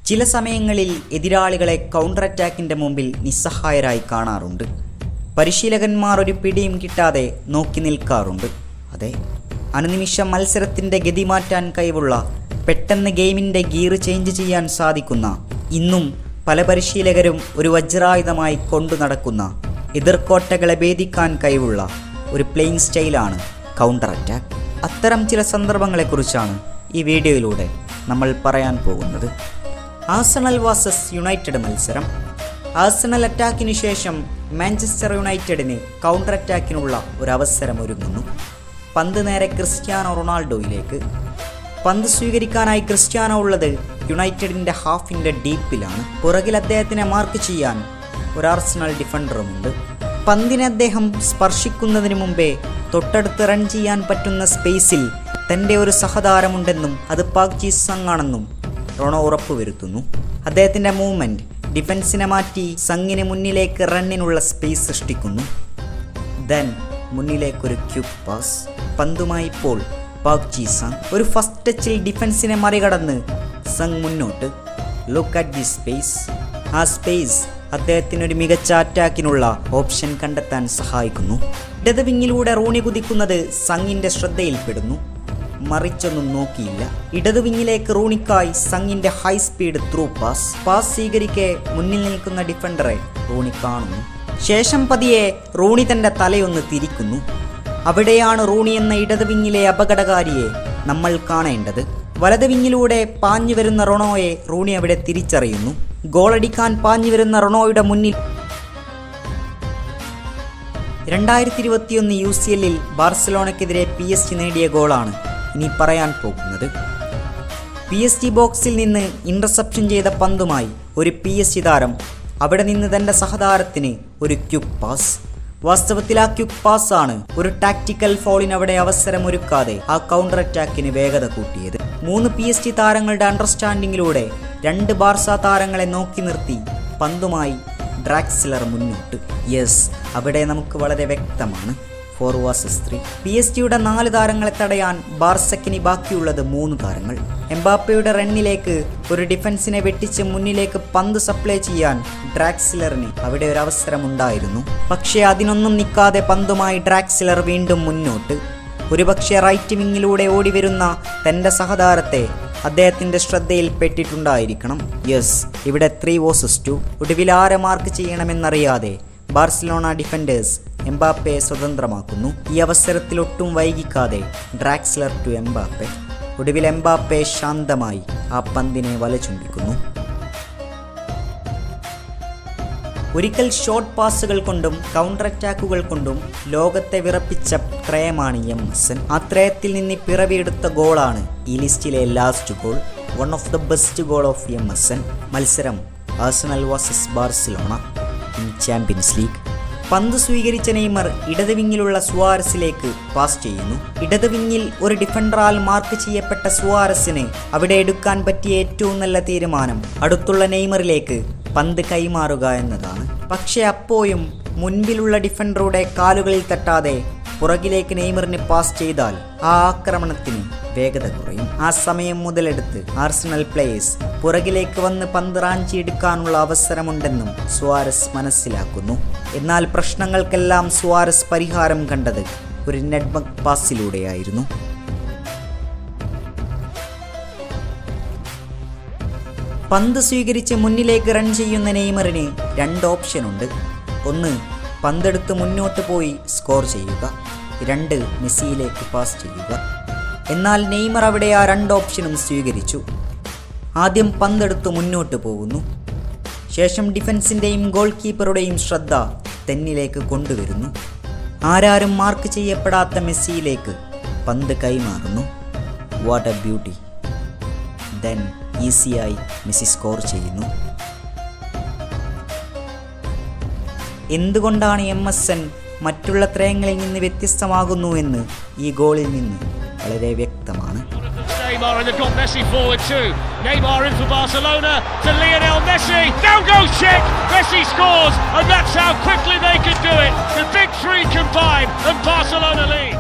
ചില സമയങ്ങളിൽ എതിരാളികളെ കൗണ്ടർ അറ്റാക്കിന്റെ മുമ്പിൽ നിസ്സഹായരായി കാണാറുണ്ട് പരിശീലകന്മാർ ഒരു പിടിയും കിട്ടാതെ നോക്കി നിൽക്കാറുണ്ട് അതെ അനുനിമിഷം മത്സരത്തിന്റെ ഗതി മാറ്റാൻ കഴിവുള്ള പെട്ടെന്ന് ഗെയിമിന്റെ ഗിയർ ചേഞ്ച് ചെയ്യാൻ സാധിക്കുന്ന ഇന്നും പല പരിശീലകരും ഒരു വജ്രായുധമായി കൊണ്ടു നടക്കുന്ന എതിർക്കോട്ടകളെ ഭേദിക്കാൻ കഴിവുള്ള ഒരു പ്ലേയിങ് സ്റ്റൈലാണ് കൗണ്ടർ അറ്റാക്ക് അത്തരം ചില സന്ദർഭങ്ങളെക്കുറിച്ചാണ് ഈ വീഡിയോയിലൂടെ നമ്മൾ പറയാൻ പോകുന്നത് ആസണൽ വാസസ് യുണൈറ്റഡ് മത്സരം ആസണൽ അറ്റാക്കിനു ശേഷം മാഞ്ചസ്റ്റർ യുണൈറ്റഡിന് കൗണ്ടർ അറ്റാക്കിനുള്ള ഒരു അവസരം ഒരുങ്ങുന്നു പന്ത് നേരെ ക്രിസ്ത്യാനോ റൊണാൾഡോയിലേക്ക് പന്ത് സ്വീകരിക്കാനായി ക്രിസ്ത്യാനോ ഉള്ളത് യുണൈറ്റഡിന്റെ ഹാഫിന്റെ ഡീപ്പിലാണ് പുറകിൽ അദ്ദേഹത്തിനെ മാർക്ക് ചെയ്യാൻ ഒരു ആർസണൽ ഡിഫൻഡറുമുണ്ട് പന്തിനെ അദ്ദേഹം സ്പർശിക്കുന്നതിന് മുമ്പേ തൊട്ടടുത്ത് റൺ ചെയ്യാൻ പറ്റുന്ന സ്പേസിൽ തന്റെ ഒരു സഹതാരമുണ്ടെന്നും അത് പാക്ചി സങ് ആണെന്നും റോണോ ഉറപ്പുവരുത്തുന്നു അദ്ദേഹത്തിന്റെ മൂവ്മെന്റ് ഡിഫൻസിനെ മാറ്റി സങ്ങിന് മുന്നിലേക്ക് റണ്ണിനുള്ള സ്പേസ് സൃഷ്ടിക്കുന്നു ദെൻ മുന്നിലേക്കൊരു ക്യൂബ് പാസ് പന്തുമായി ഇപ്പോൾ പാക് ജി സങ് ഒരു ഫസ്റ്റ് ടച്ചിൽ ഡിഫൻസിനെ മറികടന്ന് സങ് മുന്നോട്ട് ലുക്ക് അറ്റ് ദി സ്പേസ് ആ സ്പേസ് അദ്ദേഹത്തിന് ഒരു മികച്ച അറ്റാക്കിനുള്ള ഓപ്ഷൻ കണ്ടെത്താൻ സഹായിക്കുന്നു ഇടത് വിങ്ങിലൂടെ റൂണി കുതിക്കുന്നത് സങ്ങിന്റെ ശ്രദ്ധയിൽപ്പെടുന്നു മറിച്ചൊന്നും നോക്കിയില്ല ഇടതു വിങ്ങിലേക്ക് റൂണിക്കായി സങ്ങിന്റെ high speed through pass pass സ്വീകരിക്കെ മുന്നിൽ നിൽക്കുന്ന ഡിഫൻഡറെ റൂണി കാണുന്നു ശേഷം പതിയെ റൂണി തന്റെ തലയൊന്ന് തിരിക്കുന്നു അവിടെയാണ് റൂണി എന്ന ഇടത് വിങ്ങിലെ അപകടകാരിയെ നമ്മൾ കാണേണ്ടത് വലത് വിങ്ങിലൂടെ പാഞ്ഞു വരുന്ന റൊണോയെ റൂണി അവിടെ തിരിച്ചറിയുന്നു ഗോളടിക്കാൻ പാഞ്ഞു വരുന്ന റൊണോയുടെ മുന്നിൽ രണ്ടായിരത്തി ഇരുപത്തിയൊന്ന് യു സി എല്ലിൽ ബാർസലോണയ്ക്കെതിരെ പി എസ് ജി നേടിയ ഗോളാണ് ഇനി പറയാൻ പോകുന്നത് പി എസ് ജി ബോക്സിൽ നിന്ന് ഇന്റർസെപ്ഷൻ ചെയ്ത പന്തുമായി ഒരു പി എസ് ജി താരം അവിടെ നിന്ന് തന്റെ സഹതാരത്തിന് ഒരു ക്യുക്ക് പാസ് വാസ്തവത്തിൽ ആ ക്യുക്ക് പാസ് ആണ് ഒരു ടാക്ടിക്കൽ ഫോളിന് അവിടെ അവസരമൊരുക്കാതെ ആ കൗണ്ടർ അറ്റാക്കിന് വേഗത കൂട്ടിയത് മൂന്ന് പി എസ് ജി താരങ്ങളുടെ അണ്ടർസ്റ്റാൻഡിങ്ങിലൂടെ രണ്ട് ബാർസ താരങ്ങളെ നോക്കി നിർത്തി പന്തുമായി ഡ്രാക്സിലർ മുന്നോട്ട് യെസ് അവിടെ നമുക്ക് വളരെ വ്യക്തമാണ് four versus three P S ജിയുടെ നാല് താരങ്ങളെ തടയാൻ ബാർസക്കിന് ബാക്കിയുള്ളത് മൂന്ന് താരങ്ങൾ എംബാപ്പയുടെ റണ്ണിലേക്ക് ഒരു ഡിഫൻസിനെ വെട്ടിച്ച് മുന്നിലേക്ക് പന്ത് സപ്ലൈ ചെയ്യാൻ ഡ്രാക്സിലറിന് അവിടെ ഒരു അവസരമുണ്ടായിരുന്നു പക്ഷേ അതിനൊന്നും നിൽക്കാതെ പന്തുമായി ഡ്രാക്സിലർ വീണ്ടും മുന്നോട്ട് ഒരുപക്ഷെ റൈറ്റ് വിങ്ങിലൂടെ ഓടിവരുന്ന തന്റെ സഹതാരത്തെ അദ്ദേഹത്തിന്റെ ശ്രദ്ധയിൽപ്പെട്ടിട്ടുണ്ടായിരിക്കണം യെസ് ഇവിടെ ത്രീ വോസസ് ടു ഒടുവിൽ ആരെ മാർക്ക് ചെയ്യണമെന്നറിയാതെ ബാർസലോണ ഡിഫൻഡേഴ്സ് എംബാപ്പയെ സ്വതന്ത്രമാക്കുന്നു ഈ അവസരത്തിൽ ഒട്ടും വൈകിക്കാതെ ഡ്രാക്സ്ലർ ടു എംബാപ്പെ ഒടുവിൽ എംബാപ്പെ ശാന്തമായി ആ പന്തിനെ വലചുംബിക്കുന്നു ഒരിക്കൽ ഷോർട്ട് പാസുകൾ കൊണ്ടും കൗണ്ടർ അറ്റാക്കുകൾ കൊണ്ടും ലോകത്തെ വിറപ്പിച്ച ത്രയമാണ് എം എസ് എൻ ആ ത്രയത്തിൽ നിന്ന് പിറവിയെടുത്ത ഗോളാണ് ഈ ലിസ്റ്റിലെ last goal one of the best goal of M S N മത്സരം Arsenal versus Barcelona in Champions League പന്ത് സ്വീകരിച്ച നെയ്മർ ഇടത് വിങ്ങിലുള്ള സുവാരസിലേക്ക് പാസ് ചെയ്യുന്നു ഇടത് വിങ്ങിൽ ഒരു ഡിഫൻഡറാൽ മാർക്ക് ചെയ്യപ്പെട്ട സുവാരസിന് അവിടെ എടുക്കാൻ പറ്റിയ ഏറ്റവും നല്ല തീരുമാനം അടുത്തുള്ള നെയ്മറിലേക്ക് പന്ത് കൈമാറുക എന്നതാണ് പക്ഷെ അപ്പോഴും മുൻപിലുള്ള ഡിഫൻഡറുടെ കാലുകളിൽ തട്ടാതെ പുറകിലേക്ക് നെയ്മറിന് പാസ് ചെയ്താൽ ആ ആക്രമണത്തിന് വേഗത കുറയും ആ സമയം മുതലെടുത്ത് ആർസണൽ പ്ലേയേഴ്സ് പുറകിലേക്ക് വന്ന് പന്ത് റാഞ്ചിയെടുക്കാനുള്ള അവസരമുണ്ടെന്നും സുവാരസ് മനസ്സിലാക്കുന്നു എന്നാൽ പ്രശ്നങ്ങൾക്കെല്ലാം സുവാരസ് പരിഹാരം കണ്ടത് ഒരു നെറ്റ്ബക്ക് പാസിലൂടെയായിരുന്നു പന്ത് സ്വീകരിച്ച് മുന്നിലേക്ക് റൺ ചെയ്യുന്ന നെയ്മറിന് രണ്ട് ഓപ്ഷനുണ്ട് ഒന്ന് പന്തെടുത്ത് മുന്നോട്ട് പോയി സ്കോർ ചെയ്യുക രണ്ട് മെസ്സിയിലേക്ക് പാസ് ചെയ്യുക എന്നാൽ നെയ്മർ അവിടെ ആ രണ്ട് ഓപ്ഷനും സ്വീകരിച്ചു ആദ്യം പന്തെടുത്ത് മുന്നോട്ട് പോകുന്നു ശേഷം ഡിഫൻസിൻ്റെയും ഗോൾ കീപ്പറുടെയും ശ്രദ്ധ തെന്നിലേക്ക് കൊണ്ടുവരുന്നു ആരാരും മാർക്ക് ചെയ്യപ്പെടാത്ത മെസ്സിയിലേക്ക് പന്ത് കൈമാറുന്നു വാട്ട് എ ബ്യൂട്ടി ദെൻ ഈസിയായി മെസ്സി സ്കോർ ചെയ്യുന്നു എന്തുകൊണ്ടാണ് എം എസ് എൻ മറ്റുള്ള ത്രയങ്ങളിൽ നിന്ന് വ്യത്യസ്തമാകുന്നു എന്ന് ഈ ഗോളിൽ നിന്ന് വളരെ വ്യക്തമാണ് Neymar and they've got Messi forward too. Neymar in for Barcelona to Lionel Messi. Down goes Czech. Messi scores, and that's how quickly they could do it. The big three combine, and Barcelona lead.